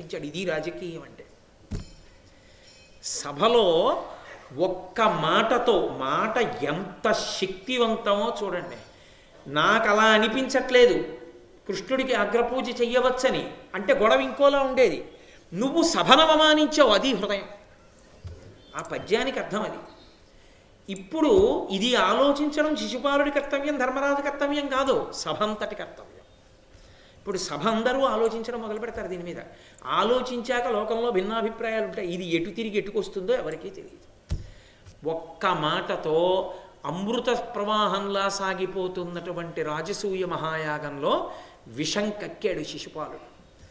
ఇచ్చాడు ఇది రాజకీయం అంటే సభలో ఒక్క మాటతో మాట ఎంత శక్తివంతమో చూడండి నాకు అలా అనిపించట్లేదు కృష్ణుడికి అగ్రపూజ చెయ్యవచ్చని అంటే గొడవ ఇంకోలా ఉండేది నువ్వు సభను అవమానించావు అది హృదయం ఆ పద్యానికి అర్థం అది ఇప్పుడు ఇది ఆలోచించడం శిశుపాలుడి కర్తవ్యం ధర్మరాజు కర్తవ్యం కాదు సభంతటి కర్తవ్యం ఇప్పుడు సభ అందరూ ఆలోచించడం మొదలు పెడతారు దీని మీద ఆలోచించాక లోకంలో భిన్నాభిప్రాయాలు ఉంటాయి ఇది ఎటు తిరిగి ఎటుకొస్తుందో ఎవరికీ తెలియదు ఒక్క మాటతో అమృత ప్రవాహంలా సాగిపోతున్నటువంటి రాజసూయ మహాయాగంలో విషం కక్కాడు శిశుపాలుడు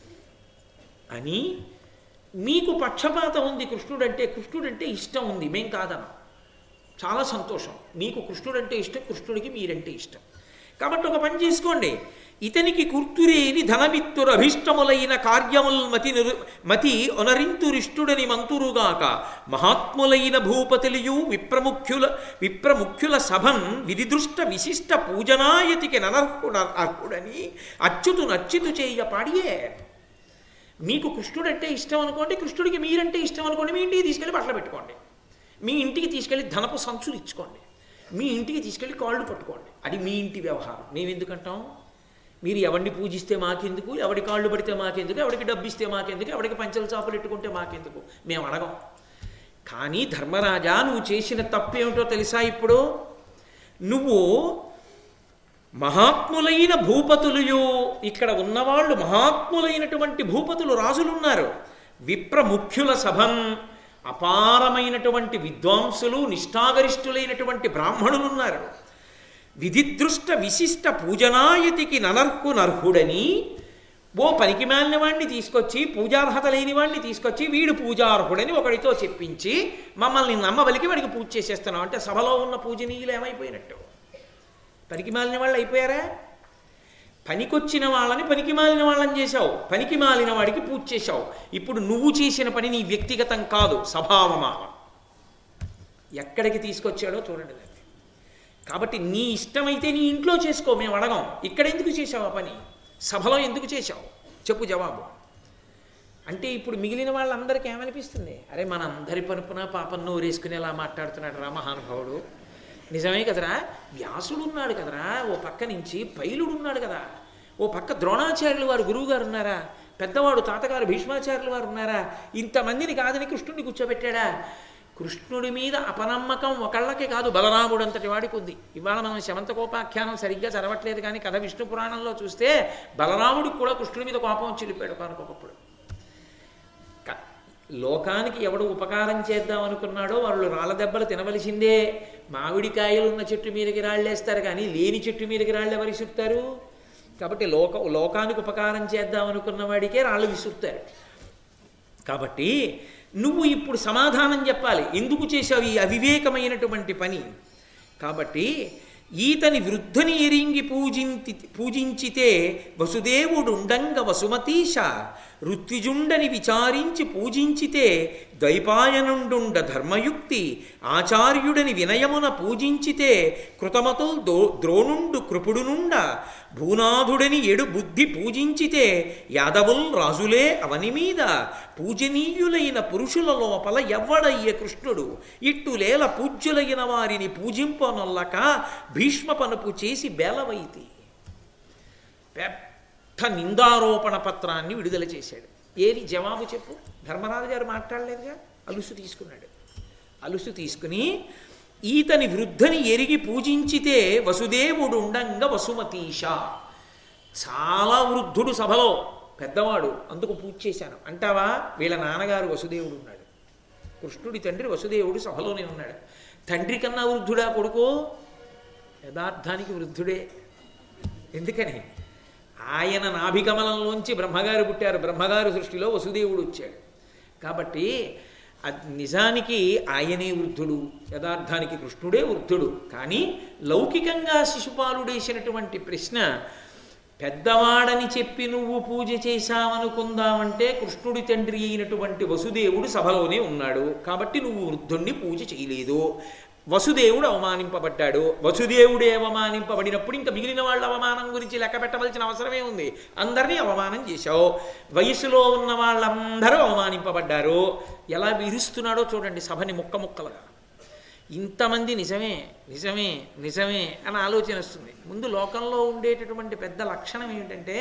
అని మీకు పక్షపాతం ఉంది కృష్ణుడంటే కృష్ణుడంటే ఇష్టం ఉంది మేం కాదనం చాలా సంతోషం మీకు కృష్ణుడంటే ఇష్టం కృష్ణుడికి మీరంటే ఇష్టం కాబట్టి ఒక పని చేసుకోండి ఇతనికి కుర్తురేని ధనమిత్తుర అభిష్టములైన కార్యముల్ మతి నిరు మతి ఒనరింతురిష్టుడని మంతురుగాక మహాత్ములైన భూపతులియు విప్రముఖ్యుల విప్రముఖ్యుల సభన్ విధిదృష్ట విశిష్ట పూజనాయతికి ననర్హుడ అర్హుడని అచ్యుతు నచ్యుతు చేయ పాడియే మీకు కృష్ణుడంటే ఇష్టం అనుకోండి కృష్ణుడికి మీరంటే ఇష్టం అనుకోండి మీ ఇంటికి తీసుకెళ్ళి బట్టలు పెట్టుకోండి మీ ఇంటికి తీసుకెళ్ళి ధనపు సంచులు ఇచ్చుకోండి మీ ఇంటికి తీసుకెళ్ళి కాళ్ళు పట్టుకోండి అది మీ ఇంటి వ్యవహారం మేము ఎందుకంటాం మీరు ఎవరిని పూజిస్తే మాకెందుకు ఎవడి కాళ్ళు పడితే మాకెందుకు ఎవడికి డబ్బు ఇస్తే మాకెందుకు ఎవడికి పంచల చాపలు ఎట్టుకుంటే మాకెందుకు మేము అడగం కానీ ధర్మరాజా నువ్వు చేసిన తప్పేమిటో తెలుసా ఇప్పుడు నువ్వు మహాత్ములైన భూపతులు ఇక్కడ ఉన్నవాళ్ళు మహాత్ములైనటువంటి భూపతులు రాజులున్నారు విప్రముఖ్యుల సభం అపారమైనటువంటి విద్వాంసులు నిష్ఠాగరిష్ఠులైనటువంటి బ్రాహ్మణులు ఉన్నారు విధిదృష్ట విశిష్ట పూజనాయతికి ననర్హు నర్హుడని ఓ పనికి మాలిన వాడిని తీసుకొచ్చి పూజార్హత లేని వాడిని తీసుకొచ్చి వీడు పూజార్హుడని ఒకడితో చెప్పించి మమ్మల్ని నమ్మబలికి వాడికి పూజ చేసేస్తున్నాం అంటే సభలో ఉన్న పూజనీయులు ఏమైపోయినట్టు పనికి మాలిన వాళ్ళు అయిపోయారా పనికొచ్చిన వాళ్ళని పనికి మాలిన వాళ్ళని చేశావు పనికి మాలిన వాడికి పూజ చేశావు ఇప్పుడు నువ్వు చేసిన పని నీ వ్యక్తిగతం కాదు స్వభావమానం ఎక్కడికి తీసుకొచ్చాడో చూడండి దాన్ని కాబట్టి నీ ఇష్టమైతే నీ ఇంట్లో చేసుకో మేము అడగం ఇక్కడ ఎందుకు చేసావు ఆ పని సభలో ఎందుకు చేశావు చెప్పు జవాబు అంటే ఇప్పుడు మిగిలిన వాళ్ళందరికీ ఏమనిపిస్తుంది అరే మన అందరి పరుపున పాపం నోరేసుకునేలా మాట్లాడుతున్నాడు రా మహానుభావుడు నిజమే కదరా వ్యాసుడు ఉన్నాడు కదరా ఓ పక్క నుంచి పైలుడు ఉన్నాడు కదా ఓ పక్క ద్రోణాచార్యులు వారు గురువు గారు ఉన్నారా పెద్దవాడు తాతగారు భీష్మాచార్యులు వారు ఉన్నారా ఇంతమందిని కాదని కృష్ణుడిని కూర్చోబెట్టాడా కృష్ణుడి మీద అపనమ్మకం ఒకళ్ళకే కాదు బలరాముడు అంతటి వాడికి ఉంది ఇవాళ మనం శమంతకోపాఖ్యానం సరిగ్గా చదవట్లేదు కానీ కథ విష్ణు పురాణంలో చూస్తే బలరాముడికి కూడా కృష్ణుడి మీద కోపం వచ్చి వెళ్ళిపోయాడు కనుకొకప్పుడు క- లోకానికి ఎవడు ఉపకారం చేద్దాం అనుకున్నాడో వాళ్ళు రాళ్ళ దెబ్బలు తినవలసిందే మామిడికాయలు ఉన్న చెట్టు మీదకి రాళ్ళేస్తారు కానీ లేని చెట్టు మీదకి రాళ్ళు ఎవరు విసురుతారు కాబట్టి లోక లోకానికి ఉపకారం చేద్దాం అనుకున్న వాడికే రాళ్ళు విసురుతారు కాబట్టి నువ్వు ఇప్పుడు సమాధానం చెప్పాలి ఎందుకు చేశావు ఈ అవివేకమైనటువంటి పని కాబట్టి ఈతని వృద్ధుని ఎరింగి పూజించి పూజించితే వసుదేవుడుండంగ వసుమతీశ ఋత్విజుండని విచారించి పూజించితే ద్వైపాయనుండుండ ధర్మయుక్తి ఆచార్యుడని వినయమున పూజించితే కృతమతుల్ దో ద్రోణుండు కృపుడునుండ భూనాథుడని ఎడు బుద్ధి పూజించితే యాదవుల్ రాజులే అవని మీద పూజనీయులైన పురుషుల లోపల ఎవ్వడయ్య కృష్ణుడు ఇట్టులేల పూజ్యులైన వారిని పూజింపనొల్లక భీష్మ పనుపు చేసి బేలవైతి పెద్ద నిందారోపణ పత్రాన్ని విడుదల చేశాడు ఏది జవాబు చెప్పు ధర్మరాజు గారు మాట్లాడలేదుగా అలుసు తీసుకున్నాడు అలుసు తీసుకుని ఈతని వృద్ధని ఎరిగి పూజించితే వసుదేవుడు ఉండంగా వసుమతీష చాలా వృద్ధుడు సభలో పెద్దవాడు అందుకు పూజ చేశాను అంటావా వీళ్ళ నాన్నగారు వసుదేవుడు ఉన్నాడు కృష్ణుడి తండ్రి వసుదేవుడు సభలోనే ఉన్నాడు తండ్రి కన్నా వృద్ధుడా కొడుకు యథార్థానికి వృద్ధుడే ఎందుకని ఆయన నాభికమలంలోంచి బ్రహ్మగారు పుట్టారు బ్రహ్మగారు సృష్టిలో వసుదేవుడు వచ్చాడు కాబట్టి అది నిజానికి ఆయనే వృద్ధుడు యథార్థానికి కృష్ణుడే వృద్ధుడు కానీ లౌకికంగా శిశుపాలుడేసినటువంటి ప్రశ్న పెద్దవాడని చెప్పి నువ్వు పూజ చేశావనుకుందామంటే కృష్ణుడి తండ్రి అయినటువంటి వసుదేవుడు సభలోనే ఉన్నాడు కాబట్టి నువ్వు వృద్ధుణ్ణి పూజ చేయలేదు వసుదేవుడు అవమానింపబడ్డాడు వసుదేవుడే అవమానింపబడినప్పుడు ఇంకా మిగిలిన వాళ్ళ అవమానం గురించి లెక్క పెట్టవలసిన అవసరమే ఉంది అందరినీ అవమానం చేశావు వయసులో ఉన్న వాళ్ళందరూ అవమానింపబడ్డారు ఎలా విరుస్తున్నాడో చూడండి సభని ముక్క ముక్కలుగా ఇంతమంది నిజమే నిజమే నిజమే అని ఆలోచన వస్తుంది ముందు లోకంలో ఉండేటటువంటి పెద్ద లక్షణం ఏమిటంటే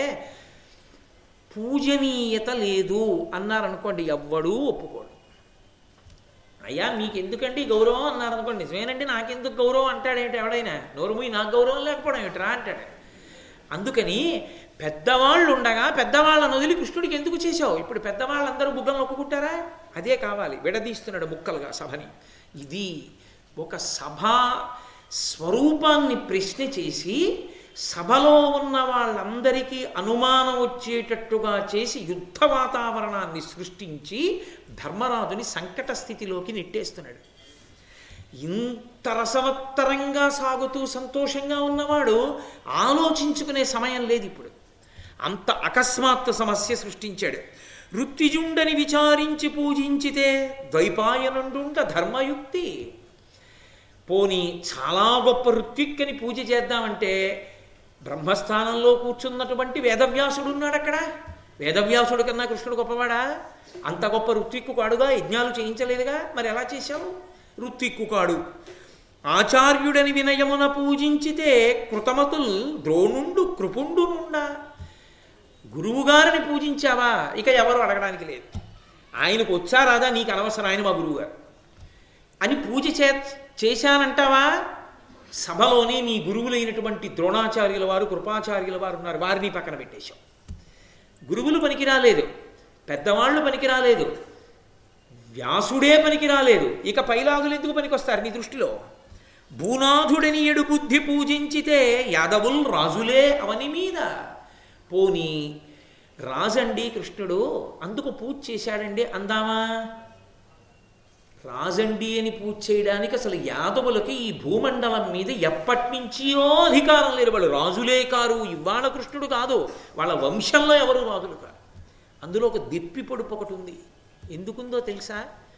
పూజనీయత లేదు అన్నారనుకోండి ఎవ్వడూ ఒప్పుకోడు అయ్యా మీకు ఎందుకండి గౌరవం అన్నారనుకోండి నిజమేనండి నాకెందుకు గౌరవం అంటాడేంటి ఎవడైనా నోరు మూయి నాకు గౌరవం లేకపోవడం ఏమిట్రా అంటాడు అందుకని పెద్దవాళ్ళు ఉండగా పెద్దవాళ్ళను వదిలి కృష్ణుడికి ఎందుకు చేశావు ఇప్పుడు పెద్దవాళ్ళందరూ బుగ్గలు నొక్కుకుంటారా అదే కావాలి విడదీస్తున్నాడు ముక్కలుగా సభని ఇది ఒక సభ స్వరూపాన్ని ప్రశ్న చేసి సభలో ఉన్న వాళ్ళందరికీ అనుమానం వచ్చేటట్టుగా చేసి యుద్ధ వాతావరణాన్ని సృష్టించి ధర్మరాజుని సంకట స్థితిలోకి నెట్టేస్తున్నాడు ఇంత రసవత్తరంగా సాగుతూ సంతోషంగా ఉన్నవాడు ఆలోచించుకునే సమయం లేదు ఇప్పుడు అంత అకస్మాత్తు సమస్య సృష్టించాడు ఋత్విజుండని విచారించి పూజించితే ద్వైపాయనుండుంట ధర్మయుక్తి పోని చాలా గొప్ప ఋత్విక్కని పూజ చేద్దామంటే బ్రహ్మస్థానంలో కూర్చున్నటువంటి వేదవ్యాసుడు ఉన్నాడు అక్కడ వేదవ్యాసుడు కన్నా కృష్ణుడు గొప్పవాడా అంత గొప్ప ఋత్విక్కు కాడుగా యజ్ఞాలు చేయించలేదుగా మరి ఎలా చేశావు ఋత్విక్కు కాడు ఆచార్యుడని వినయమున పూజించితే కృతమతుల్ ద్రోణుండు కృపుండునుండా గురువుగారిని పూజించావా ఇక ఎవరు అడగడానికి లేదు ఆయనకు వచ్చా రాదా నీకు అనవసరం ఆయన మా గురువుగారు అని పూజ చే చేశానంటావా సభలోనే నీ గురువులైనటువంటి ద్రోణాచార్యుల వారు కృపాచార్యుల వారు ఉన్నారు వారిని పక్కన పెట్టేశాం గురువులు పనికి రాలేదు పెద్దవాళ్ళు పనికి రాలేదు వ్యాసుడే పనికి రాలేదు ఇక పైలాదులు ఎందుకు పనికొస్తారు నీ దృష్టిలో భూనాథుడని ఎడు బుద్ధి పూజించితే యాదవుల్ రాజులే అవని మీద పోనీ రాజండి కృష్ణుడు అందుకు పూజ చేశాడండి అందామా రాజండి అని పూజ చేయడానికి అసలు యాదవులకి ఈ భూమండలం మీద ఎప్పటి నుంచియో అధికారం లేరు వాళ్ళు రాజులే కారు ఇవాళ కృష్ణుడు కాదు వాళ్ళ వంశంలో ఎవరు రాజులు కారు అందులో ఒక దిప్పి పొడుపు ఒకటి ఉంది ఎందుకుందో తెలుసా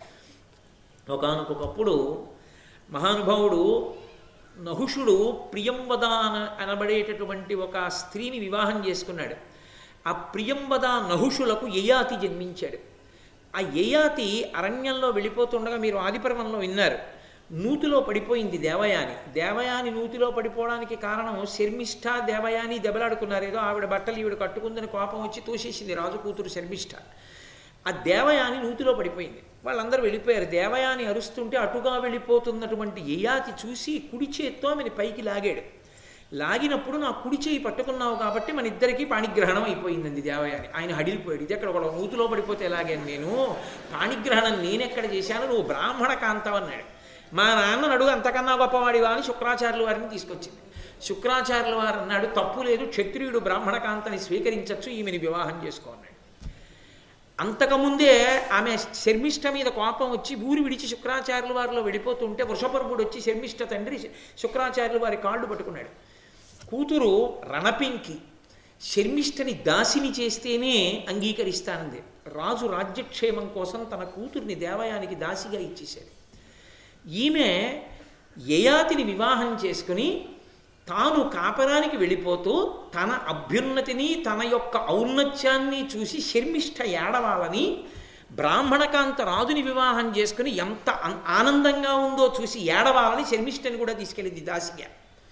ఒకనకొకప్పుడు మహానుభావుడు నహుషుడు ప్రియంవద అన అనబడేటటువంటి ఒక స్త్రీని వివాహం చేసుకున్నాడు ఆ ప్రియంవద నహుషులకు యయాతి జన్మించాడు ఆ యయాతి అరణ్యంలో వెళ్ళిపోతుండగా మీరు ఆదిపర్వంలో విన్నారు నూతిలో పడిపోయింది దేవయాని దేవయాని నూతిలో పడిపోవడానికి కారణం శర్మిష్ఠ దేవయాని దెబ్బలాడుకున్నారు ఏదో ఆవిడ బట్టలు ఈవిడ కట్టుకుందని కోపం వచ్చి తోసేసింది రాజు కూతురు శర్మిష్ఠ ఆ దేవయాని నూతిలో పడిపోయింది వాళ్ళందరూ వెళ్ళిపోయారు దేవయాని అరుస్తుంటే అటుగా వెళ్ళిపోతున్నటువంటి యయాతి చూసి కుడి చేత్తో ఆమెని పైకి లాగాడు లాగినప్పుడు నా కుడి చేయి పట్టుకున్నావు కాబట్టి మన ఇద్దరికి పాణిగ్రహణం అయిపోయిందండి దేవయాని ఆయన హడిలిపోయాడు ఇది ఎక్కడ ఒక నూతిలో పడిపోతే ఎలాగాను నేను పాణిగ్రహణం నేనెక్కడ చేశాను నువ్వు బ్రాహ్మణ కాంతం అన్నాడు మా నాన్న అడుగు అంతకన్నా గొప్పవాడివా అని శుక్రాచార్యుల వారిని తీసుకొచ్చింది శుక్రాచార్యుల వారు అన్నాడు తప్పు లేదు క్షత్రియుడు బ్రాహ్మణ కాంతని స్వీకరించవచ్చు ఈమెని వివాహం చేసుకో అన్నాడు అంతకుముందే ఆమె శర్మిష్ఠ మీద కోపం వచ్చి ఊరు విడిచి శుక్రాచార్యుల వారిలో వెళ్ళిపోతుంటే వృషపర్వుడు వచ్చి శర్మిష్ఠ తండ్రి శుక్రాచార్యుల వారి కాళ్ళు పట్టుకున్నాడు కూతురు రణపింకి శర్మిష్ఠని దాసిని చేస్తేనే అంగీకరిస్తానంది రాజు రాజ్యక్షేమం కోసం తన కూతుర్ని దేవయానికి దాసిగా ఇచ్చేశాడు ఈమె యయాతిని వివాహం చేసుకుని తాను కాపరానికి వెళ్ళిపోతూ తన అభ్యున్నతిని తన యొక్క ఔన్నత్యాన్ని చూసి శర్మిష్ఠ ఏడవాలని బ్రాహ్మణకాంత రాజుని వివాహం చేసుకుని ఎంత అన్- ఆనందంగా ఉందో చూసి ఏడవాలని శర్మిష్ఠని కూడా తీసుకెళ్ళింది దాసిగా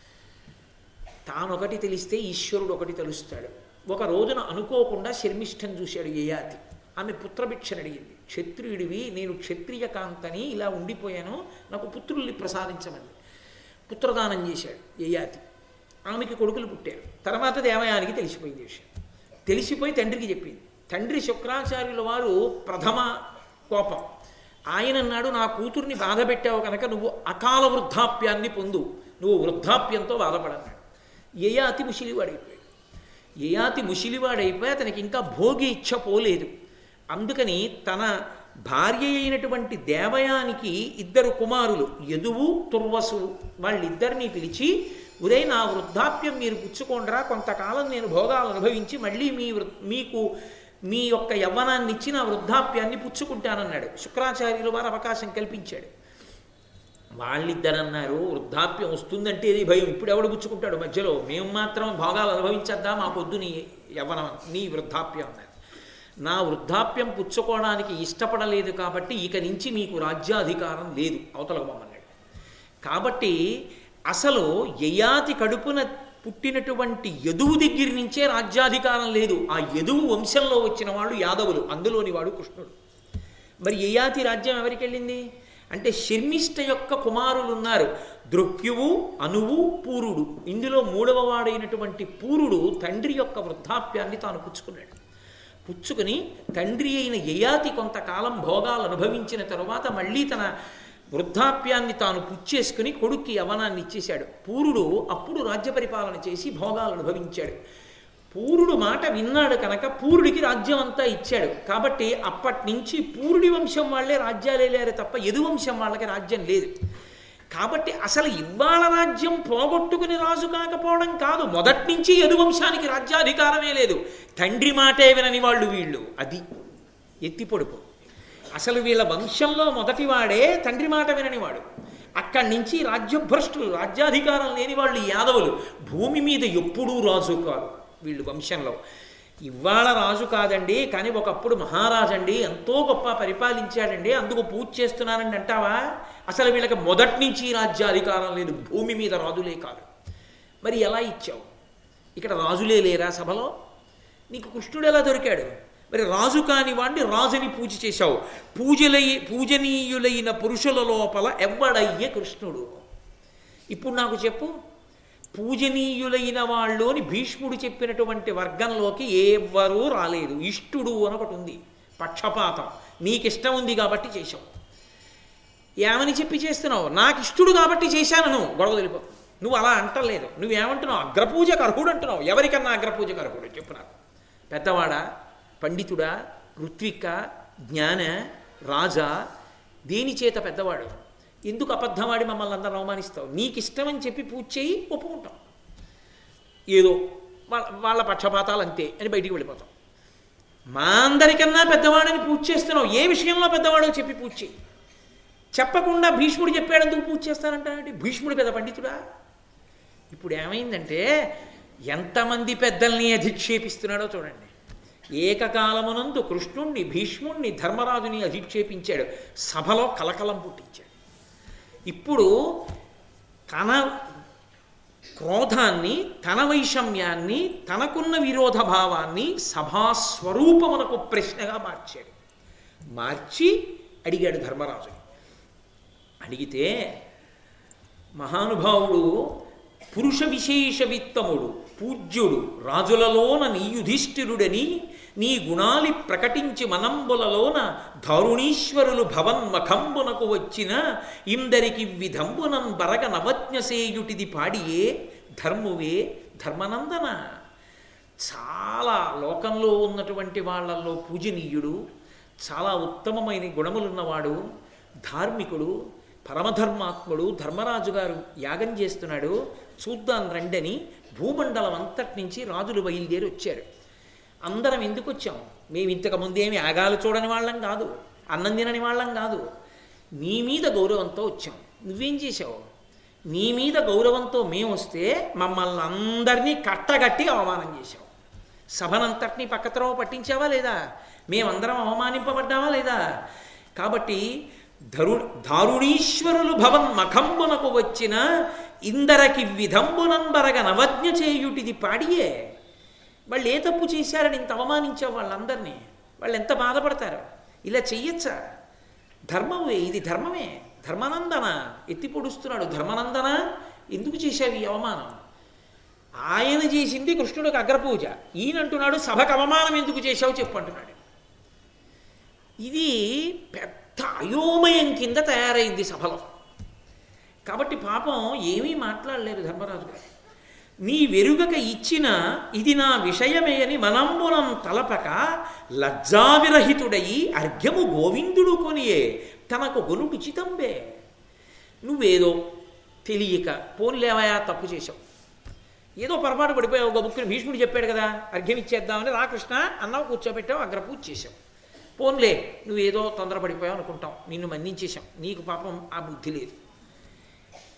తానొకటి తెలిస్తే ఈశ్వరుడు ఒకటి తెలుస్తాడు ఒక రోజున అనుకోకుండా శర్మిష్ఠని చూశాడు యయాతి ఆమె పుత్రభిక్షను అడిగింది క్షత్రియుడివి నేను క్షత్రియ కాంతని ఇలా ఉండిపోయాను నాకు పుత్రుల్ని ప్రసాదించమని పుత్రదానం చేశాడు యయాతి ఆమెకి కొడుకులు పుట్టారు తర్వాత దేవయానికి తెలిసిపోయింది ఈ విషయం తెలిసిపోయి తండ్రికి చెప్పింది తండ్రి శుక్రాచార్యుల వారు ప్రథమ కోపం ఆయన అన్నాడు నా కూతుర్ని బాధ పెట్టావు కనుక నువ్వు అకాల వృద్ధాప్యాన్ని పొందు నువ్వు వృద్ధాప్యంతో బాధపడన్నాడు యయాతి ముసిలివాడైపోయాడు యయాతి ముసిలివాడైపోయి అతనికి ఇంకా భోగి ఇచ్చ పోలేదు అందుకని తన భార్య అయినటువంటి దేవయానికి ఇద్దరు కుమారులు యదువు తుర్వసు వాళ్ళిద్దరినీ పిలిచి ఉదయ నా వృద్ధాప్యం మీరు పుచ్చుకోండిరా కొంతకాలం నేను భోగాలు అనుభవించి మళ్ళీ మీ వృ- మీకు మీ యొక్క యవ్వనాన్ని ఇచ్చి నా వృద్ధాప్యాన్ని పుచ్చుకుంటానన్నాడు శుక్రాచార్యులు వారు అవకాశం కల్పించాడు వాళ్ళిద్దరన్నారు వృద్ధాప్యం వస్తుందంటే ఇది భయం ఇప్పుడు ఎవడు పుచ్చుకుంటాడు మధ్యలో మేము మాత్రం భోగాలు అనుభవించద్దా మాకొద్దు నీ యవ్వనం నీ వృద్ధాప్యం అన్నారు నా వృద్ధాప్యం పుచ్చుకోవడానికి ఇష్టపడలేదు కాబట్టి ఇక నుంచి మీకు రాజ్యాధికారం లేదు అవతలకు మమ్మల్ని కాబట్టి అసలు యయాతి కడుపున పుట్టినటువంటి యదువు దగ్గర నుంచే రాజ్యాధికారం లేదు ఆ యదువు వంశంలో వచ్చిన వాళ్ళు యాదవులు అందులోని వాడు కృష్ణుడు మరి యయాతి రాజ్యం ఎవరికి వెళ్ళింది అంటే శర్మిష్ట యొక్క కుమారులు ఉన్నారు దృక్యువు అనువు పూరుడు ఇందులో మూడవ వాడైనటువంటి పూరుడు తండ్రి యొక్క వృద్ధాప్యాన్ని తాను పుచ్చుకున్నాడు పుచ్చుకుని తండ్రి అయిన యయాతి కొంతకాలం భోగాలు అనుభవించిన తరువాత మళ్ళీ తన వృద్ధాప్యాన్ని తాను పుచ్చేసుకుని కొడుక్కి యవనాన్ని ఇచ్చేశాడు పూరుడు అప్పుడు రాజ్య పరిపాలన చేసి భోగాలు అనుభవించాడు పూరుడు మాట విన్నాడు కనుక పూరుడికి రాజ్యం అంతా ఇచ్చాడు కాబట్టి అప్పటి నుంచి పూరుడి వంశం వాళ్ళే రాజ్యాలే లేరు తప్ప యదు వంశం వాళ్ళకి రాజ్యం లేదు కాబట్టి అసలు ఇవాళ రాజ్యం పోగొట్టుకుని రాజు కాకపోవడం కాదు మొదటి నుంచి యదువంశానికి రాజ్యాధికారమే లేదు తండ్రి మాటే వినని వాళ్ళు వీళ్ళు అది ఎత్తి పొడుపు అసలు వీళ్ళ వంశంలో మొదటివాడే తండ్రి మాట విననివాడు అక్కడి నుంచి రాజ్యభ్రష్టులు రాజ్యాధికారం లేని వాళ్ళు యాదవులు భూమి మీద ఎప్పుడూ రాజు కాదు వీళ్ళు వంశంలో ఇవాళ రాజు కాదండి కానీ ఒకప్పుడు మహారాజండి ఎంతో గొప్ప పరిపాలించాడండి అందుకు పూజ చేస్తున్నానండి అంటావా అసలు వీళ్ళకి మొదటి నుంచి రాజ్యాధికారం లేదు భూమి మీద రాజులే కాదు మరి ఎలా ఇచ్చావు ఇక్కడ రాజులే లేరా సభలో నీకు కృష్ణుడు ఎలా దొరికాడు మరి రాజు కాని వాడిని రాజుని పూజ చేశావు పూజలై పూజనీయులైన పురుషుల లోపల ఎవ్వడయ్యే కృష్ణుడు ఇప్పుడు నాకు చెప్పు పూజనీయులైన వాళ్ళు అని భీష్ముడు చెప్పినటువంటి వర్గంలోకి ఎవ్వరూ రాలేదు ఇష్టుడు అని ఒకటి ఉంది పక్షపాతం నీకు ఇష్టం ఉంది కాబట్టి చేశావు ఏమని చెప్పి చేస్తున్నావు నాకు ఇష్టడు కాబట్టి చేశాను నువ్వు గొడవ తెలిపో నువ్వు అలా అంటలేదు నువ్వేమంటున్నావు అగ్రపూజకు అర్హుడు అంటున్నావు ఎవరికన్నా అగ్రపూజకు అర్హుడు చెప్పు నాకు పెద్దవాడా పండితుడా ఋత్విక జ్ఞాన రాజా దేని చేత పెద్దవాడు ఎందుకు అబద్ధమాడి మమ్మల్ని అందరూ అవమానిస్తావు నీకు ఇష్టమని చెప్పి పూజ చేయి ఒప్పుకుంటాం ఏదో వాళ్ళ వాళ్ళ పక్షపాతాలు అంతే అని బయటికి వెళ్ళిపోతాం మా అందరికన్నా పెద్దవాడని పూజ చేస్తున్నావు ఏ విషయంలో పెద్దవాడో చెప్పి పూజ చేయి చెప్పకుండా భీష్ముడు చెప్పాడు ఎందుకు పూజ చేస్తానంటే భీష్ముడు పెద్ద పండితుడా ఇప్పుడు ఏమైందంటే ఎంతమంది పెద్దల్ని అధిక్షేపిస్తున్నాడో చూడండి ఏకకాలమునందు కృష్ణుణ్ణి భీష్ముణ్ణి ధర్మరాజుని అధిక్షేపించాడు సభలో కలకలం పుట్టించాడు ఇప్పుడు తన క్రోధాన్ని తన వైషమ్యాన్ని తనకున్న విరోధ భావాన్ని సభాస్వరూపమునకు ప్రశ్నగా మార్చాడు మార్చి అడిగాడు ధర్మరాజు అడిగితే మహానుభావుడు పురుష విశేష విత్తముడు పూజ్యుడు రాజులలోన నీ యుధిష్ఠిరుడని నీ గుణాలి ప్రకటించి మనంబులలోన దారుణీశ్వరులు భవన్మఖంబునకు వచ్చిన ఇందరికి విధంబునం బరగ నవజ్ఞసేయుటిది పాడియే ధర్మువే ధర్మనందన చాలా లోకంలో ఉన్నటువంటి వాళ్ళల్లో పూజనీయుడు చాలా ఉత్తమమైన గుణములున్నవాడు ధార్మికుడు పరమధర్మాత్ముడు ధర్మరాజు గారు యాగం చేస్తున్నాడు చూద్దాం రండని భూమండలం అంతటి నుంచి రాజులు బయలుదేరి వచ్చారు అందరం ఎందుకు వచ్చాం మేము ఇంతకు ముందేమి యాగాలు చూడని వాళ్ళం కాదు అన్నం తినని వాళ్ళం కాదు నీ మీద గౌరవంతో వచ్చాం నువ్వేం చేశావు నీ మీద గౌరవంతో మేము వస్తే మమ్మల్ని అందరినీ కట్టగట్టి అవమానం చేశావు సభనంతటినీ పక్కత్రవ పట్టించావా లేదా మేమందరం అవమానింపబడ్డావా లేదా కాబట్టి ధరు దారుణీశ్వరులు భవన్ మఖంబునకు వచ్చిన ఇందరకి విధంబునంబరగ నవజ్ఞ చేయుటిది పాడియే వాళ్ళు ఏ తప్పు చేశారని ఇంత అవమానించావు వాళ్ళందరినీ వాళ్ళు ఎంత బాధపడతారు ఇలా చెయ్యొచ్చా ధర్మమే ఇది ధర్మమే ధర్మనందన ఎత్తి పొడుస్తున్నాడు ధర్మనందన ఎందుకు చేశావు ఈ అవమానం ఆయన చేసింది కృష్ణుడికి అగ్రపూజ ఈయనంటున్నాడు సభకు అవమానం ఎందుకు చేశావు చెప్పు అంటున్నాడు ఇది పెద్ద అయోమయం కింద తయారైంది సభలో కాబట్టి పాపం ఏమీ మాట్లాడలేరు ధర్మరాజు గారు నీ వెరుగక ఇచ్చిన ఇది నా విషయమే అని మనంబునం తలపక లజ్జావిరహితుడయి అర్ఘ్యము గోవిందుడు కొనియే తనకు గొనుడు చితంబే నువ్వేదో తెలియక పోన్లేవయా తప్పు చేశావు ఏదో పొరపాటు పడిపోయావు ఒక ముఖ్యుడు భీష్ముడు చెప్పాడు కదా అర్ఘ్యం ఇచ్చేద్దామని రాకృష్ణ అన్నావు కూర్చోబెట్టావు అగ్రపూజ చేశావు పోన్లే నువ్వేదో తొందరపడిపోయావు అనుకుంటాం నిన్ను మన్నించేశాం నీకు పాపం ఆ బుద్ధి లేదు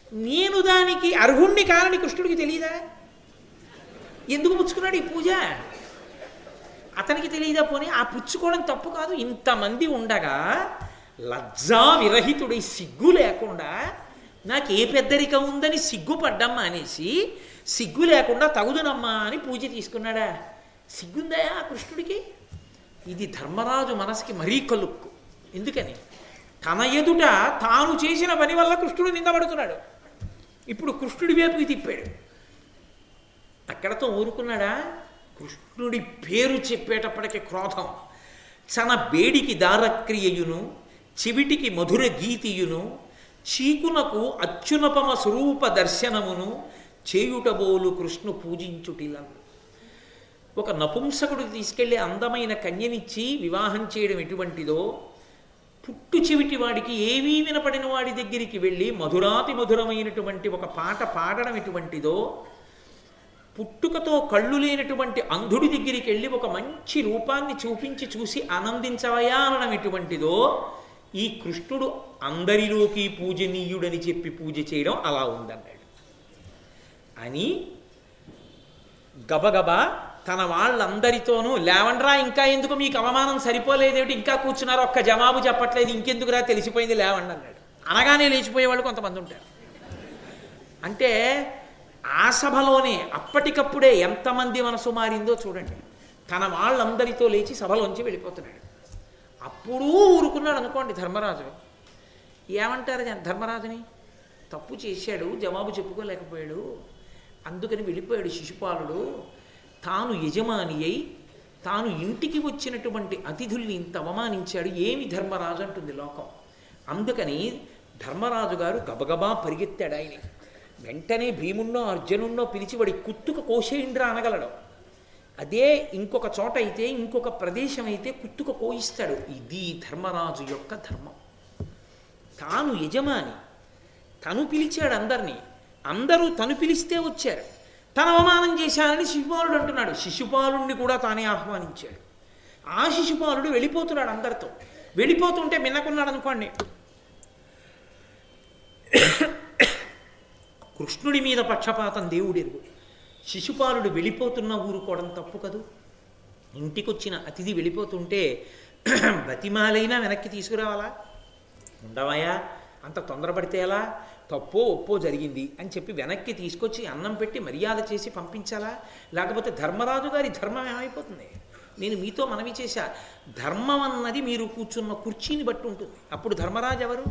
నేను దానికి అర్హుణ్ణి కానని కృష్ణుడికి తెలియదా ఎందుకు పుచ్చుకున్నాడు ఈ పూజ అతనికి తెలియదా పోనీ ఆ పుచ్చుకోవడం తప్పు కాదు ఇంతమంది ఉండగా లజ్జా విరహితుడై సిగ్గు లేకుండా నాకు ఏ పెద్దరికం ఉందని సిగ్గుపడ్డమ్మా అనేసి సిగ్గు లేకుండా తగుదునమ్మా అని పూజ తీసుకున్నాడా సిగ్గుందా ఆ కృష్ణుడికి ఇది ధర్మరాజు మనసుకి మరీ కలుక్కు ఎందుకని తన ఎదుట తాను చేసిన పని వల్ల కృష్ణుడు నిందపడుతున్నాడు ఇప్పుడు కృష్ణుడి వైపుకి తిప్పాడు అక్కడతో ఊరుకున్నాడా కృష్ణుడి పేరు చెప్పేటప్పటికి క్రోధం చన బేడికి దారక్రియయును చెవిటికి మధుర గీతియును చీకునకు అత్యునపమ స్వరూప దర్శనమును చేయుటబోలు కృష్ణు పూజించుటిలను ఒక నపుంసకుడికి తీసుకెళ్లి అందమైన కన్యనిచ్చి వివాహం చేయడం ఎటువంటిదో పుట్టు చెవిటి వాడికి ఏమీ వినపడిన వాడి దగ్గరికి వెళ్ళి మధురాతి మధురమైనటువంటి ఒక పాట పాడడం ఎటువంటిదో పుట్టుకతో కళ్ళు లేనటువంటి అంధుడి దగ్గరికి వెళ్ళి ఒక మంచి రూపాన్ని చూపించి చూసి ఆనందించవయా అనడం ఎటువంటిదో ఈ కృష్ణుడు అందరిలోకి పూజనీయుడని చెప్పి పూజ చేయడం అలా ఉందన్నాడు అని గబగబా తన వాళ్ళందరితోనూ లేవండ్రా ఇంకా ఎందుకు మీకు అవమానం సరిపోలేదేమిటి ఇంకా కూర్చున్నారు ఒక్క జవాబు చెప్పట్లేదు ఇంకెందుకురా తెలిసిపోయింది లేవండి అన్నాడు అనగానే లేచిపోయే వాళ్ళు కొంతమంది ఉంటారు అంటే ఆ సభలోనే అప్పటికప్పుడే ఎంతమంది మనసు మారిందో చూడండి తన వాళ్ళందరితో లేచి సభలోంచి వెళ్ళిపోతున్నాడు అప్పుడు ఊరుకున్నాడు అనుకోండి ధర్మరాజు ఏమంటారు ధర్మరాజుని తప్పు చేశాడు జవాబు చెప్పుకోలేకపోయాడు అందుకని వెళ్ళిపోయాడు శిశుపాలుడు తాను యజమాని అయి తాను ఇంటికి వచ్చినటువంటి అతిథుల్ని ఇంత అవమానించాడు ఏమి ధర్మరాజు అంటుంది లోకం అందుకని ధర్మరాజు గారు గబగబా పరిగెత్తాడు ఆయన వెంటనే భీమున్నో అర్జునున్నో పిలిచి వాడి కుత్తుక కోసేయండ్రా అనగలడు అదే ఇంకొక చోట అయితే ఇంకొక ప్రదేశం అయితే కుత్తుక కోయిస్తాడు ఇది ధర్మరాజు యొక్క ధర్మం తాను యజమాని తను పిలిచాడు అందరినీ అందరూ తను పిలిస్తే వచ్చారు తన అవమానం చేశానని శిశుపాలుడు అంటున్నాడు శిశుపాలుణ్ణి కూడా తానే ఆహ్వానించాడు ఆ శిశుపాలుడు వెళ్ళిపోతున్నాడు అందరితో వెళ్ళిపోతుంటే మిన్నకున్నాడు అనుకోండి కృష్ణుడి మీద పక్షపాతం దేవుడెరుగు శిశుపాలుడు వెళ్ళిపోతున్న ఊరుకోవడం తప్పు కదూ ఇంటికొచ్చిన అతిథి వెళ్ళిపోతుంటే బతిమాలైనా వెనక్కి తీసుకురావాలా ఉండవయా అంత తొందరపడితే ఎలా తప్పో ఒప్పో జరిగింది అని చెప్పి వెనక్కి తీసుకొచ్చి అన్నం పెట్టి మర్యాద చేసి పంపించాలా లేకపోతే ధర్మరాజు గారి ధర్మం ఏమైపోతుంది నేను మీతో మనవి చేశా ధర్మం అన్నది మీరు కూర్చున్న కుర్చీని బట్టి ఉంటుంది అప్పుడు ధర్మరాజు ఎవరు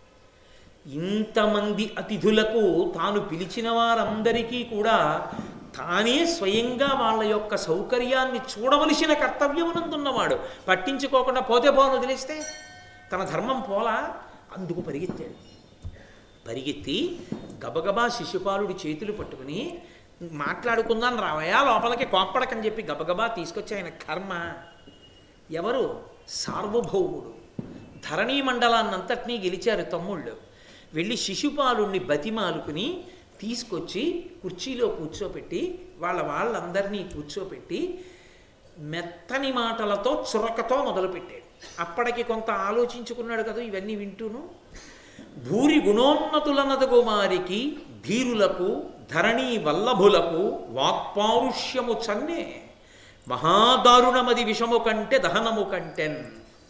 ఇంతమంది అతిథులకు తాను పిలిచిన వారందరికీ కూడా తానే స్వయంగా వాళ్ళ యొక్క సౌకర్యాన్ని చూడవలసిన కర్తవ్యమునందున్నవాడు పట్టించుకోకుండా పోతే పోను వదిలేస్తే తన ధర్మం పోలా అందుకు పరిగెత్తాడు పరిగెత్తి గబగబా శిశుపాలుడి చేతులు పట్టుకుని మాట్లాడుకుందాం రావయా లోపలికి కోప్పడకని చెప్పి గబగబా తీసుకొచ్చి ఆయన కర్మ ఎవరు సార్వభౌముడు ధరణీ మండలాన్నంతటినీ గెలిచారు తమ్ముళ్ళు వెళ్ళి శిశుపాలుణ్ణి బతిమాలుకుని తీసుకొచ్చి కుర్చీలో కూర్చోపెట్టి వాళ్ళ వాళ్ళందరినీ కూర్చోపెట్టి మెత్తని మాటలతో చురకతో మొదలుపెట్టాడు అప్పటికి కొంత ఆలోచించుకున్నాడు కదా ఇవన్నీ వింటూను భూరి గుణోన్నతులనదగు వారికి ధీరులకు ధరణీ వల్లభులకు వాక్పారుష్యము చన్నే మహాదారుణమది విషము కంటే దహనము కంటెన్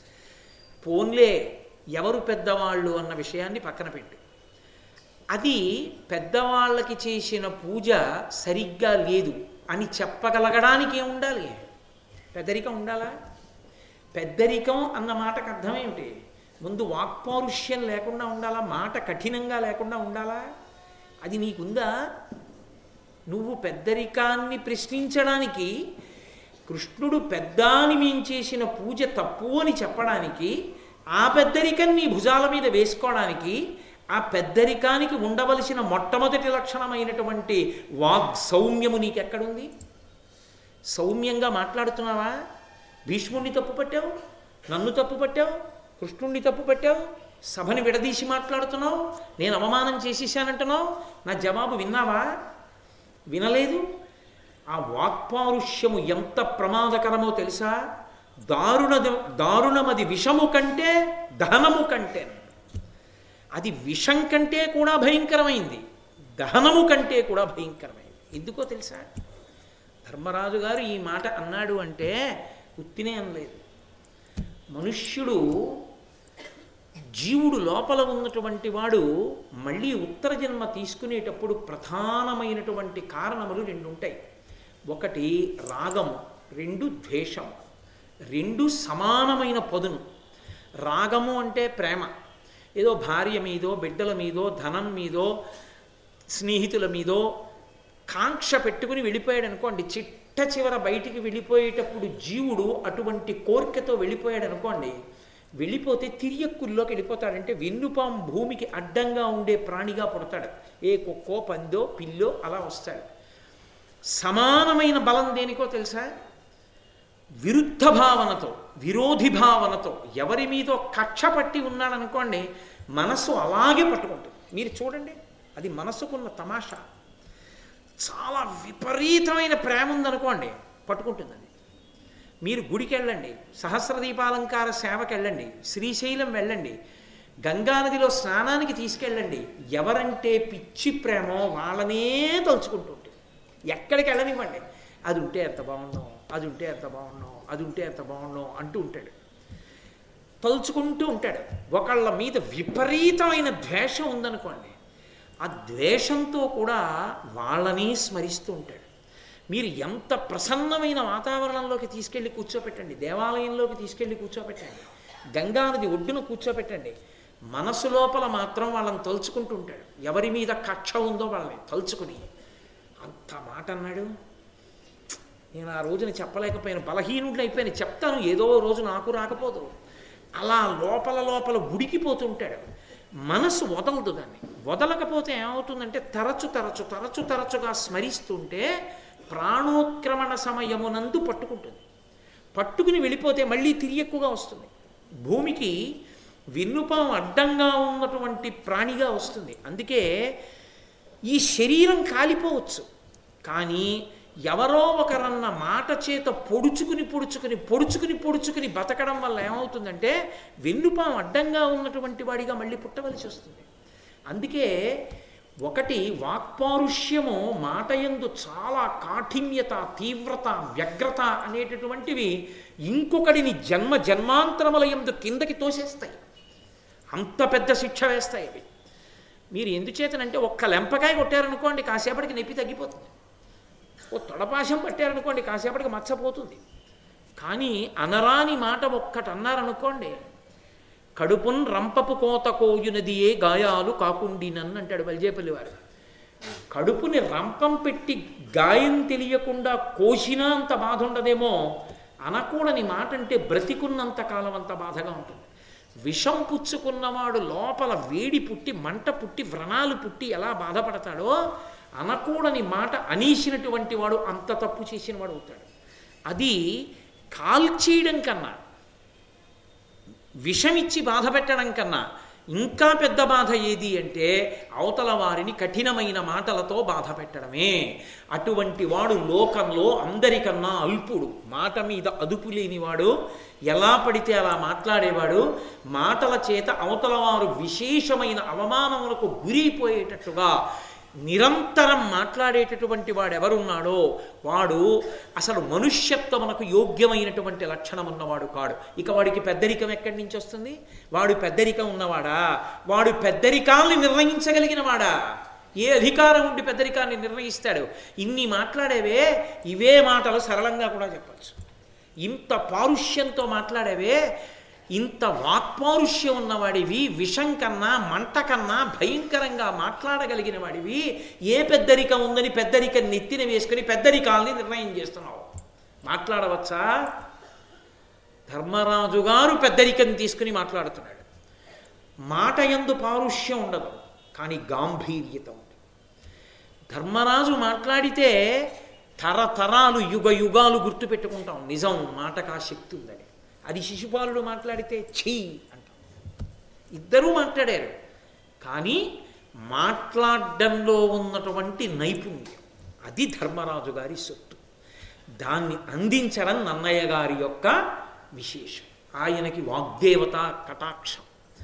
పోన్లే ఎవరు పెద్దవాళ్ళు అన్న విషయాన్ని పక్కన పెట్టు అది పెద్దవాళ్ళకి చేసిన పూజ సరిగ్గా లేదు అని చెప్పగలగడానికి ఏం ఉండాలి పెద్దరికం ఉండాలా పెద్దరికం అన్న మాటకు అర్థం ఏమిటి ముందు వాక్పారుష్యం లేకుండా ఉండాలా మాట కఠినంగా లేకుండా ఉండాలా అది నీకుందా నువ్వు పెద్దరికాన్ని ప్రశ్నించడానికి కృష్ణుడు పెద్ద అని మేం చేసిన పూజ తప్పు అని చెప్పడానికి ఆ పెద్దరికం నీ భుజాల మీద వేసుకోవడానికి ఆ పెద్దరికానికి ఉండవలసిన మొట్టమొదటి లక్షణమైనటువంటి వాగ్ సౌమ్యము నీకెక్కడుంది సౌమ్యంగా మాట్లాడుతున్నావా భీష్ముణ్ణి తప్పు పట్టావు నన్ను తప్పు పట్టావు కృష్ణుణ్ణి తప్పు పట్టావు సభని విడదీసి మాట్లాడుతున్నావు నేను అవమానం చేసేసానంటున్నావు నా జవాబు విన్నావా వినలేదు ఆ వాక్పారుష్యము ఎంత ప్రమాదకరమో తెలుసా దారుణ దారుణమది విషము కంటే దహనము కంటే అది విషం కంటే కూడా భయంకరమైంది దహనము కంటే కూడా భయంకరమైంది ఎందుకో తెలుసా ధర్మరాజు గారు ఈ మాట అన్నాడు అంటే ఉత్తినే అనలేదు మనుష్యుడు జీవుడు లోపల ఉన్నటువంటి వాడు మళ్ళీ ఉత్తర జన్మ తీసుకునేటప్పుడు ప్రధానమైనటువంటి కారణములు రెండు ఉంటాయి ఒకటి రాగము రెండు ద్వేషము రెండు సమానమైన పదును రాగము అంటే ప్రేమ ఏదో భార్య మీదో బిడ్డల మీదో ధనం మీదో స్నేహితుల మీదో కాంక్ష పెట్టుకుని వెళ్ళిపోయాడు అనుకోండి చిట్ట చివర బయటికి వెళ్ళిపోయేటప్పుడు జీవుడు అటువంటి కోరికతో వెళ్ళిపోయాడు అనుకోండి వెళ్ళిపోతే తిరియక్కుల్లోకి వెళ్ళిపోతాడంటే వెన్నుపాం భూమికి అడ్డంగా ఉండే ప్రాణిగా పుడతాడు ఏ కుక్కో పందో పిల్లో అలా వస్తాడు సమానమైన బలం దేనికో తెలుసా విరుద్ధ భావనతో విరోధి భావనతో ఎవరి మీదో కక్ష పట్టి ఉన్నాడనుకోండి మనస్సు అలాగే పట్టుకుంటుంది మీరు చూడండి అది మనసుకున్న తమాషా చాలా విపరీతమైన ప్రేమ ఉందనుకోండి పట్టుకుంటుంది అది మీరు గుడికి వెళ్ళండి సహస్రదీపాలంకార సేవకి వెళ్ళండి శ్రీశైలం వెళ్ళండి గంగానదిలో స్నానానికి తీసుకెళ్ళండి ఎవరంటే పిచ్చి ప్రేమో వాళ్ళనే తలుచుకుంటూ ఉంటుంది ఎక్కడికి వెళ్ళనివ్వండి అది ఉంటే ఎంత బాగున్నాం అది ఉంటే ఎంత బాగున్నాం అది ఉంటే ఎంత బాగున్నాం అంటూ ఉంటాడు తలుచుకుంటూ ఉంటాడు ఒకళ్ళ మీద విపరీతమైన ద్వేషం ఉందనుకోండి ఆ ద్వేషంతో కూడా వాళ్ళని స్మరిస్తూ ఉంటాడు మీరు ఎంత ప్రసన్నమైన వాతావరణంలోకి తీసుకెళ్ళి కూర్చోపెట్టండి దేవాలయంలోకి తీసుకెళ్ళి కూర్చోపెట్టండి గంగానది ఒడ్డున కూర్చోపెట్టండి మనసు లోపల మాత్రం వాళ్ళని తలుచుకుంటూ ఉంటాడు ఎవరి మీద కక్ష ఉందో వాళ్ళని తలుచుకుని అంత మాట అన్నాడు నేను ఆ రోజున చెప్పలేకపోయాను బలహీనుడిని అయిపోయాను చెప్తాను ఏదో రోజు నాకు రాకపోదు అలా లోపల లోపల ఉడికిపోతుంటాడు మనసు వదలదు దాన్ని వదలకపోతే ఏమవుతుందంటే తరచు తరచు తరచు తరచుగా స్మరిస్తుంటే ప్రాణోత్క్రమణ సమయమునందు పట్టుకుంటుంది పట్టుకుని వెళ్ళిపోతే మళ్ళీ తిరియక్కుగా వస్తుంది భూమికి వెన్నుపాం అడ్డంగా ఉన్నటువంటి ప్రాణిగా వస్తుంది అందుకే ఈ శరీరం కాలిపోవచ్చు కానీ ఎవరో ఒకరన్న మాట చేత పొడుచుకుని పొడుచుకుని పొడుచుకుని పొడుచుకుని బతకడం వల్ల ఏమవుతుందంటే వెన్నుపాం అడ్డంగా ఉన్నటువంటి వాడిగా మళ్ళీ పుట్టవలసి వస్తుంది అందుకే ఒకటి వాక్పారుష్యము మాటయందు చాలా కాఠిన్యత తీవ్రత వ్యగ్రత అనేటటువంటివి ఇంకొకడిని జన్మ జన్మాంతరముల ఎందు కిందకి తోసేస్తాయి అంత పెద్ద శిక్ష వేస్తాయి అవి మీరు ఎందుచేతనంటే ఒక్క లెంపకాయ కొట్టారనుకోండి కాసేపటికి నొప్పి తగ్గిపోతుంది ఓ తొడపాశం పట్టారనుకోండి కాసేపటికి మచ్చపోతుంది కానీ అనరాని మాట ఒక్కటి అన్నారనుకోండి కడుపున్ రంపపు కోత కోయునదియే గాయాలు కాకుండినన్ అంటాడు బలిజేపల్లి వారు కడుపుని రంపం పెట్టి గాయం తెలియకుండా కోసినా అంత బాధ ఉండదేమో అనకూడని మాట అంటే బ్రతికున్నంత కాలం అంత బాధగా ఉంటుంది విషం పుచ్చుకున్నవాడు లోపల వేడి పుట్టి మంట పుట్టి వ్రణాలు పుట్టి ఎలా బాధపడతాడో అనకూడని మాట అనీసినటువంటి వాడు అంత తప్పు చేసిన వాడు అవుతాడు అది కాల్చేయడం కన్నా విషమిచ్చి బాధ పెట్టడం కన్నా ఇంకా పెద్ద బాధ ఏది అంటే అవతల వారిని కఠినమైన మాటలతో బాధ పెట్టడమే అటువంటి వాడు లోకంలో అందరికన్నా అల్పుడు మాట మీద అదుపు లేనివాడు ఎలా పడితే అలా మాట్లాడేవాడు మాటల చేత అవతల వారు విశేషమైన అవమానములకు గురైపోయేటట్టుగా నిరంతరం మాట్లాడేటటువంటి వాడు ఎవరున్నాడో వాడు అసలు మనుష్యత్వమునకు యోగ్యమైనటువంటి లక్షణం ఉన్నవాడు కాడు ఇక వాడికి పెద్దరికం ఎక్కడి నుంచి వస్తుంది వాడు పెద్దరికం ఉన్నవాడా వాడు పెద్దరికాల్ని నిర్ణయించగలిగిన వాడా ఏ అధికారం ఉండి పెద్దరికాన్ని నిర్ణయిస్తాడు ఇన్ని మాట్లాడేవే ఇవే మాటలు సరళంగా కూడా చెప్పచ్చు ఇంత పారుష్యంతో మాట్లాడేవే ఇంత వాక్పారుష్యం ఉన్నవాడివి విషం కన్నా మంట కన్నా భయంకరంగా మాట్లాడగలిగిన వాడివి ఏ పెద్దరికం ఉందని పెద్దరికం నెత్తిన వేసుకుని పెద్దరికాల్ని నిర్ణయం చేస్తున్నావు మాట్లాడవచ్చా ధర్మరాజు గారు పెద్దరికం తీసుకుని మాట్లాడుతున్నాడు మాట ఎందు పారుష్యం ఉండదు కానీ గాంభీర్యత ఉంది ధర్మరాజు మాట్లాడితే తరతరాలు యుగ యుగాలు గుర్తుపెట్టుకుంటాం నిజం మాటకు ఆ శక్తి ఉందని అది శిశుపాలుడు మాట్లాడితే ఛీ అంటాం ఇద్దరూ మాట్లాడారు కానీ మాట్లాడడంలో ఉన్నటువంటి నైపుణ్యం అది ధర్మరాజు గారి సొత్తు దాన్ని అందించడం నన్నయ్య గారి యొక్క విశేషం ఆయనకి వాగ్దేవత కటాక్షం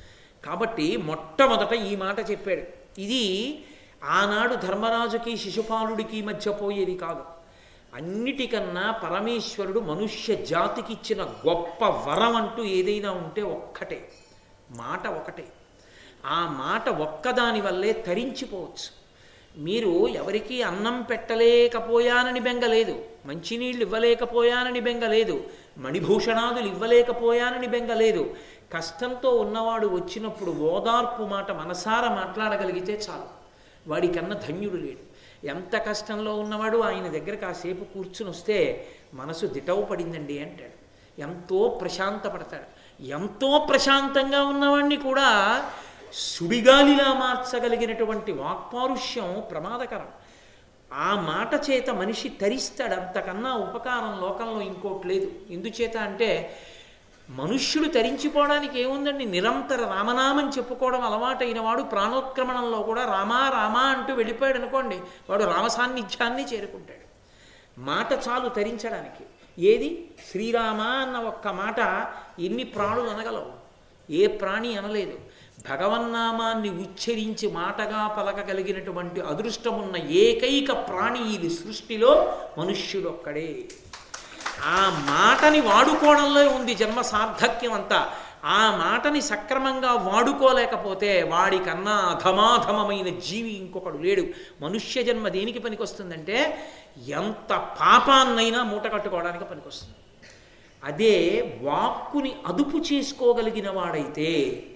కాబట్టి మొట్టమొదట ఈ మాట చెప్పాడు ఇది ఆనాడు ధర్మరాజుకి శిశుపాలుడికి మధ్య పోయేది కాదు అన్నిటికన్నా పరమేశ్వరుడు మనుష్య జాతికి ఇచ్చిన గొప్ప వరం అంటూ ఏదైనా ఉంటే ఒక్కటే మాట ఒకటే ఆ మాట ఒక్కదాని వల్లే తరించిపోవచ్చు మీరు ఎవరికీ అన్నం పెట్టలేకపోయానని బెంగలేదు మంచినీళ్ళు ఇవ్వలేకపోయానని బెంగలేదు మణిభూషణాదులు ఇవ్వలేకపోయానని బెంగలేదు కష్టంతో ఉన్నవాడు వచ్చినప్పుడు ఓదార్పు మాట మనసారా మాట్లాడగలిగితే చాలు వాడికన్నా ధన్యుడు లేడు ఎంత కష్టంలో ఉన్నవాడు ఆయన దగ్గర కాసేపు కూర్చుని వస్తే మనసు దిటవు పడిందండి అంటాడు ఎంతో ప్రశాంతపడతాడు ఎంతో ప్రశాంతంగా ఉన్నవాడిని కూడా సుడిగాలిలా మార్చగలిగినటువంటి వాక్పారుష్యం ప్రమాదకరం ఆ మాట చేత మనిషి తరిస్తాడు అంతకన్నా ఉపకారం లోకంలో ఇంకోటి లేదు ఎందుచేత అంటే మనుష్యుడు తరించిపోవడానికి ఏముందండి నిరంతర రామనామం చెప్పుకోవడం అలవాటైన వాడు ప్రాణోత్క్రమణంలో కూడా రామా రామా అంటూ వెళ్ళిపోయాడు అనుకోండి వాడు రామ సాన్నిధ్యాన్ని చేరుకుంటాడు మాట చాలు తరించడానికి ఏది శ్రీరామ అన్న ఒక్క మాట ఎన్ని ప్రాణులు అనగలవు ఏ ప్రాణి అనలేదు భగవన్నామాన్ని ఉచ్చరించి మాటగా పలకగలిగినటువంటి అదృష్టమున్న ఏకైక ప్రాణి ఇది సృష్టిలో మనుష్యుడొక్కడే ఆ మాటని వాడుకోవడంలో ఉంది జన్మ సార్థక్యం అంతా ఆ మాటని సక్రమంగా వాడుకోలేకపోతే వాడికన్నా అధమాధమమైన జీవి ఇంకొకడు లేడు మనుష్య జన్మ దేనికి పనికొస్తుందంటే ఎంత పాపాన్నైనా మూట కట్టుకోవడానికి పనికొస్తుంది అదే వాక్కుని అదుపు చేసుకోగలిగిన వాడైతే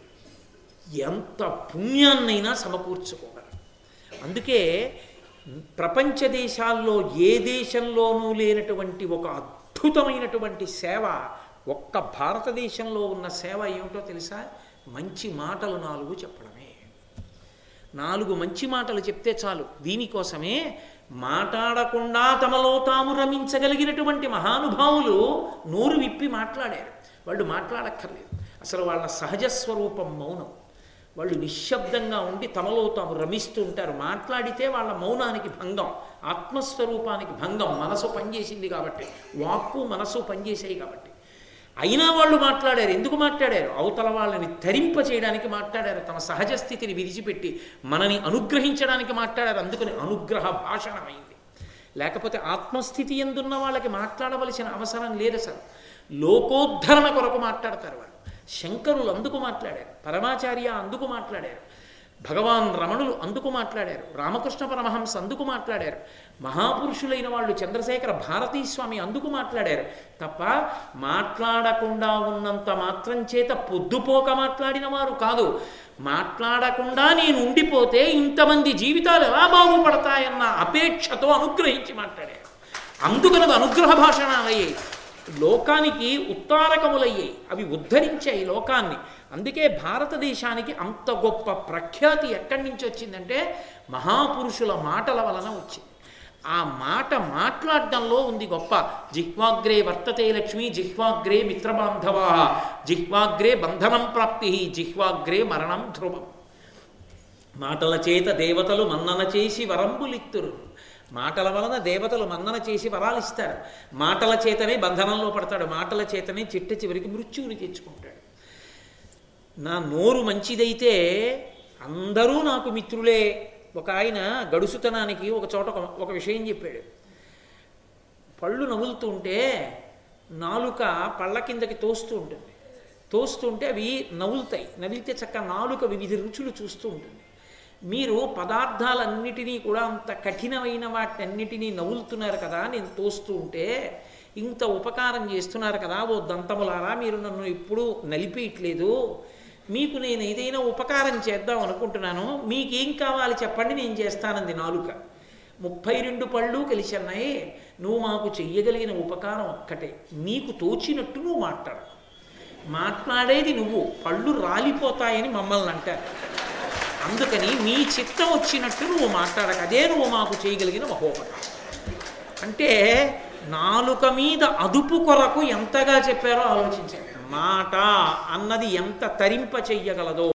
ఎంత పుణ్యాన్నైనా సమకూర్చుకోగలరు అందుకే ప్రపంచ దేశాల్లో ఏ దేశంలోనూ లేనటువంటి ఒక అద్భుతమైనటువంటి సేవ ఒక్క భారతదేశంలో ఉన్న సేవ ఏమిటో తెలుసా మంచి మాటలు నాలుగు చెప్పడమే నాలుగు మంచి మాటలు చెప్తే చాలు దీనికోసమే మాట్లాడకుండా తమలో తాము రమించగలిగినటువంటి మహానుభావులు నోరు విప్పి మాట్లాడారు వాళ్ళు మాట్లాడక్కర్లేదు అసలు వాళ్ళ సహజ స్వరూపం మౌనం వాళ్ళు నిశ్శబ్దంగా ఉండి తమలో తాము రమిస్తూ ఉంటారు మాట్లాడితే వాళ్ళ మౌనానికి భంగం ఆత్మస్వరూపానికి భంగం మనసు పనిచేసింది కాబట్టి వాక్కు మనసు పనిచేసాయి కాబట్టి అయినా వాళ్ళు మాట్లాడారు ఎందుకు మాట్లాడారు అవతల వాళ్ళని తరింప చేయడానికి మాట్లాడారు తమ సహజ స్థితిని విడిచిపెట్టి మనని అనుగ్రహించడానికి మాట్లాడారు అందుకని అనుగ్రహ భాషణమైంది లేకపోతే ఆత్మస్థితి ఎందున్న వాళ్ళకి మాట్లాడవలసిన అవసరం లేదు అసలు లోకోద్ధరణ కొరకు మాట్లాడతారు వాళ్ళు శంకరులు అందుకు మాట్లాడారు పరమాచార్య అందుకు మాట్లాడారు భగవాన్ రమణులు అందుకు మాట్లాడారు రామకృష్ణ పరమహంస అందుకు మాట్లాడారు మహాపురుషులైన వాళ్ళు చంద్రశేఖర భారతీ స్వామి అందుకు మాట్లాడారు తప్ప మాట్లాడకుండా ఉన్నంత మాత్రం చేత పొద్దుపోక మాట్లాడిన వారు కాదు మాట్లాడకుండా నేను ఉండిపోతే ఇంతమంది జీవితాలు ఎలా బాగుపడతాయన్న అపేక్షతో అనుగ్రహించి మాట్లాడారు అందుకనది అనుగ్రహ భాషణాలయ్యాయి లోకానికి ఉత్తారకములయ్యాయి అవి ఉద్ధరించాయి లోకాన్ని అందుకే భారతదేశానికి అంత గొప్ప ప్రఖ్యాతి ఎక్కడి నుంచి వచ్చిందంటే మహాపురుషుల మాటల వలన వచ్చింది ఆ మాట మాట్లాడడంలో ఉంది గొప్ప జిహ్వాగ్రే వర్తతే లక్ష్మి జిహ్వాగ్రే మిత్రబాంధవ జిహ్వాగ్రే బంధనం ప్రాప్తి జిహ్వాగ్రే మరణం ధ్రువం మాటల చేత దేవతలు మన్నన చేసి వరంబులిత్తురు మాటల వలన దేవతలు మన్నన చేసి వరాలు ఇస్తారు మాటల చేతనే బంధనంలో పడతాడు మాటల చేతనే చిట్ట చివరికి మృత్యువుని తెచ్చుకుంటాడు నా నోరు మంచిదైతే అందరూ నాకు మిత్రులే ఒక ఆయన గడుసుతనానికి ఒక చోట ఒక- ఒక విషయం చెప్పాడు పళ్ళు నవ్వులుతుంటే నాలుక పళ్ళ కిందకి తోస్తూ ఉంటుంది తోస్తుంటే అవి నవ్వులుతాయి నవ్వితే చక్క నాలుక వివిధ రుచులు చూస్తూ ఉంటుంది మీరు పదార్థాలన్నిటినీ కూడా అంత కఠినమైన వాటన్నిటినీ నవ్వులుతున్నారు కదా నేను తోస్తూ ఉంటే ఇంత ఉపకారం చేస్తున్నారు కదా ఓ దంతములారా మీరు నన్ను ఎప్పుడూ నలిపేయట్లేదు మీకు నేను ఏదైనా ఉపకారం చేద్దాం అనుకుంటున్నాను మీకేం కావాలి చెప్పండి నేను చేస్తానంది నాలుక ముప్పై రెండు పళ్ళు కలిసి అన్నాయి నువ్వు మాకు చెయ్యగలిగిన ఉపకారం ఒక్కటే నీకు తోచినట్టు నువ్వు మాట్లాడు మాట్లాడేది నువ్వు పళ్ళు రాలిపోతాయని మమ్మల్ని అంటారు అందుకని నీ చిత్తం వచ్చినట్టు నువ్వు మాట్లాడక అదే నువ్వు మాకు చేయగలిగిన మహోపకారం అంటే నాలుక మీద అదుపు కొరకు ఎంతగా చెప్పారో ఆలోచించండి మాట అన్నది ఎంత తరింప చెయ్యగలదో